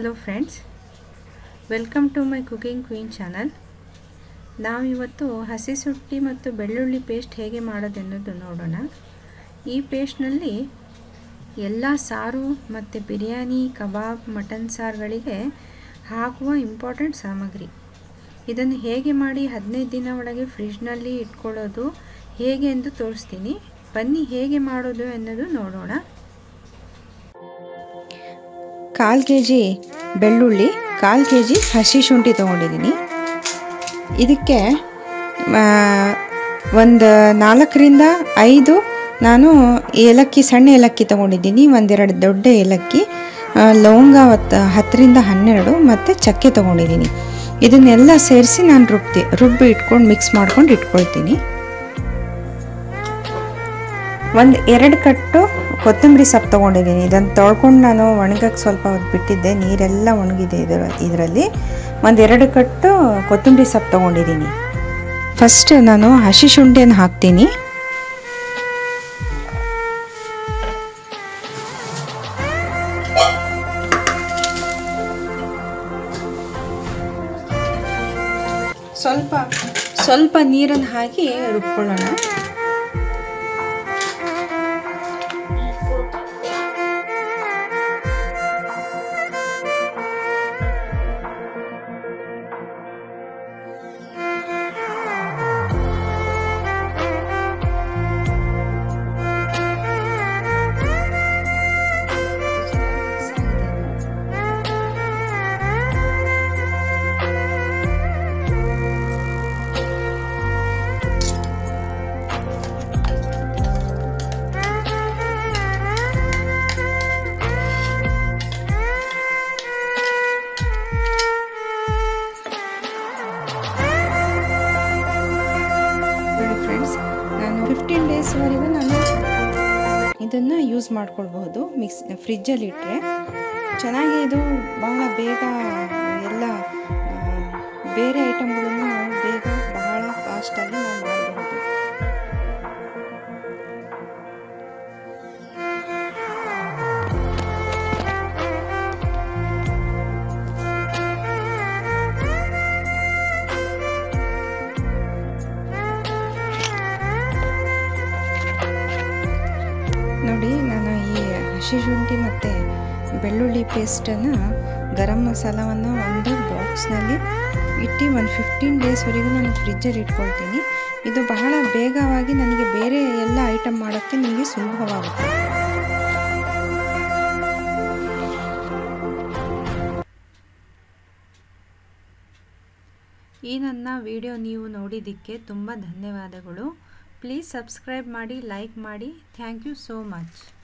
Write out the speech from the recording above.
hello friends welcome to my cooking queen channel ನಾವಿವತ್ತು ಹಸಿ ಸುಟ್ಟಿ ಮತ್ತು ಬೆಳ್ಳುಳ್ಳಿ ಪೇಸ್ಟ್ ಹೇಗೆ ಮಾಡೋದೆನ್ನೋದು ನೋಡೋಣ ಈ ಪೇಸ್ಟ್ನಲ್ಲಿ ಎಲ್ಲ ಸಾರು ಮತ್ತು ಬಿರಿಯಾನಿ ಕಬಾಬ್ ಮಟನ್ ಸಾರುಗಳಿಗೆ ಹಾಕುವ ಇಂಪಾರ್ಟೆಂಟ್ ಸಾಮಗ್ರಿ ಇದನ್ನು ಹೇಗೆ ಮಾಡಿ ಹದಿನೈದು ದಿನ ಒಳಗೆ ಫ್ರಿಜ್ನಲ್ಲಿ ಇಟ್ಕೊಳ್ಳೋದು ಹೇಗೆ ಎಂದು ತೋರಿಸ್ತೀನಿ ಬನ್ನಿ ಹೇಗೆ ಮಾಡೋದು ಎನ್ನೋದು ನೋಡೋಣ ಕಾಲು ಕೆ ಜಿ ಬೆಳ್ಳುಳ್ಳಿ ಕಾಲು ಕೆ ಜಿ ಹಸಿ ಶುಂಠಿ ತೊಗೊಂಡಿದ್ದೀನಿ ಇದಕ್ಕೆ ಒಂದು ನಾಲ್ಕರಿಂದ ಐದು ನಾನು ಏಲಕ್ಕಿ ಸಣ್ಣ ಏಲಕ್ಕಿ ತೊಗೊಂಡಿದ್ದೀನಿ ಒಂದೆರಡು ದೊಡ್ಡ ಏಲಕ್ಕಿ ಲವಂಗ ಮತ್ತು ಹತ್ತರಿಂದ ಹನ್ನೆರಡು ಮತ್ತು ಚಕ್ಕೆ ತೊಗೊಂಡಿದ್ದೀನಿ ಇದನ್ನೆಲ್ಲ ಸೇರಿಸಿ ನಾನು ರುಬ್ತಿ ರುಬ್ಬಿ ಇಟ್ಕೊಂಡು ಮಿಕ್ಸ್ ಮಾಡ್ಕೊಂಡು ಇಟ್ಕೊಳ್ತೀನಿ ಒಂದು ಎರಡು ಕಟ್ಟು ಕೊತ್ತಂಬರಿ ಸೊಪ್ಪು ತೊಗೊಂಡಿದ್ದೀನಿ ಇದನ್ನು ತೊಳ್ಕೊಂಡು ನಾನು ಒಣಗಕ್ಕೆ ಸ್ವಲ್ಪ ಹೊತ್ತು ಬಿಟ್ಟಿದ್ದೆ ನೀರೆಲ್ಲ ಒಣಗಿದೆ ಇದರ ಇದರಲ್ಲಿ ಒಂದೆರಡು ಕಟ್ಟು ಕೊತ್ತಂಬರಿ ಸೊಪ್ಪು ತೊಗೊಂಡಿದ್ದೀನಿ ಫಸ್ಟ್ ನಾನು ಹಸಿ ಶುಂಠಿಯನ್ನು ಹಾಕ್ತೀನಿ ಸ್ವಲ್ಪ ಸ್ವಲ್ಪ ನೀರನ್ನು ಹಾಕಿ ರುಬ್ಕೊಳ್ಳೋಣ ನೋಡಿ ಫ್ರೆಂಡ್ಸ್ ನಾನು ಫಿಫ್ಟೀನ್ ಡೇಸ್ವರೆಗೂ ನಾನು ಇದನ್ನು ಯೂಸ್ ಮಾಡ್ಕೊಳ್ಬಹುದು ಮಿಕ್ಸ್ ಫ್ರಿಜ್ಜಲ್ಲಿ ಇಟ್ಟರೆ ಚೆನ್ನಾಗಿ ಇದು ಬಹಳ ಬೇಗ ಎಲ್ಲ ಬೇರೆ ಐಟಮ್ಗಳನ್ನು ನಾವು ಬೇಗ ಬಹಳ ಫಾಸ್ಟಾಗಿ ನಾವು ಮಾಡಬಹುದು ನೋಡಿ ನಾನು ಈ ಹಸಿ ಶುಂಠಿ ಮತ್ತು ಬೆಳ್ಳುಳ್ಳಿ ಪೇಸ್ಟನ್ನು ಗರಂ ಮಸಾಲವನ್ನು ಒಂದು ಬಾಕ್ಸ್ನಲ್ಲಿ ಇಟ್ಟು ಒಂದು ಫಿಫ್ಟೀನ್ ಡೇಸ್ವರೆಗೂ ನಾನು ಫ್ರಿಜ್ಜಲ್ಲಿ ಇಟ್ಕೊಳ್ತೀನಿ ಇದು ಬಹಳ ಬೇಗವಾಗಿ ನನಗೆ ಬೇರೆ ಎಲ್ಲ ಐಟಮ್ ಮಾಡೋಕ್ಕೆ ನನಗೆ ಸುಲಭವಾಗುತ್ತೆ ಈ ನನ್ನ ವಿಡಿಯೋ ನೀವು ನೋಡಿದ್ದಕ್ಕೆ ತುಂಬ ಧನ್ಯವಾದಗಳು ಪ್ಲೀಸ್ ಸಬ್ಸ್ಕ್ರೈಬ್ ಮಾಡಿ ಲೈಕ್ ಮಾಡಿ ಥ್ಯಾಂಕ್ ಯು ಸೋ ಮಚ್